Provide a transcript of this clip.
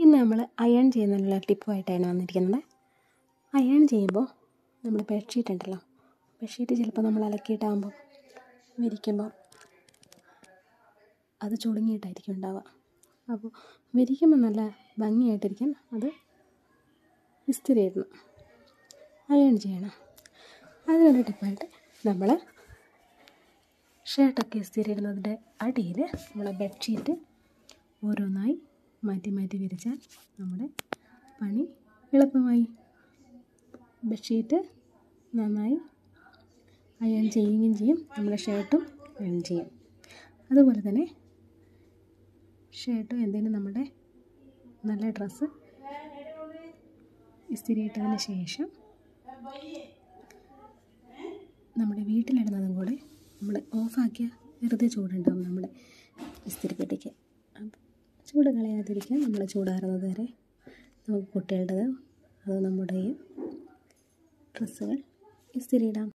ഇന്ന് നമ്മൾ അയൺ ചെയ്യുന്നതിനുള്ള ടിപ്പുമായിട്ടാണ് വന്നിരിക്കുന്നത് അയൺ ചെയ്യുമ്പോൾ നമ്മൾ ബെഡ്ഷീറ്റ് ഉണ്ടല്ലോ ബെഡ്ഷീറ്റ് ചിലപ്പോൾ നമ്മൾ അലക്കിയിട്ടാകുമ്പോൾ വിരിക്കുമ്പോൾ അത് ചുളുങ്ങിയിട്ടായിരിക്കും ഉണ്ടാവുക അപ്പോൾ വിരിക്കുമ്പോൾ നല്ല ഭംഗിയായിട്ടിരിക്കാൻ അത് ഇസ്തിരി ഇടണം അയൺ ചെയ്യണം അതിനൊരു ടിപ്പായിട്ട് നമ്മൾ ഷർട്ടൊക്കെ ഇസ്തിരി ഇടുന്നതിൻ്റെ അടിയിൽ നമ്മളെ ബെഡ്ഷീറ്റ് ഓരോന്നായി മാറ്റി മാറ്റി വിരിച്ചാൽ നമ്മുടെ പണി എളുപ്പമായി ബെഡ്ഷീറ്റ് നന്നായി അയൺ ചെയ്യുകയും ചെയ്യും നമ്മുടെ ഷർട്ടും അയൺ ചെയ്യും അതുപോലെ തന്നെ ഷർട്ടും എന്തെങ്കിലും നമ്മുടെ നല്ല ഡ്രസ്സ് ഇസ്തിരി ഇട്ടതിന് ശേഷം നമ്മുടെ വീട്ടിലിടുന്നതും കൂടെ നമ്മൾ ഓഫാക്കിയ വെറുതെ ചൂടുണ്ടാവും നമ്മുടെ ഇസ്തിരിപ്പെട്ടിക്ക് അപ്പം ചൂട് കളയാതിരിക്കാൻ നമ്മൾ ചൂടാറുന്നത് വരെ നമുക്ക് കുട്ടികളുടേത് അത് നമ്മുടെയും ഡ്രസ്സുകൾ ഇസ്തിരി ഇടാം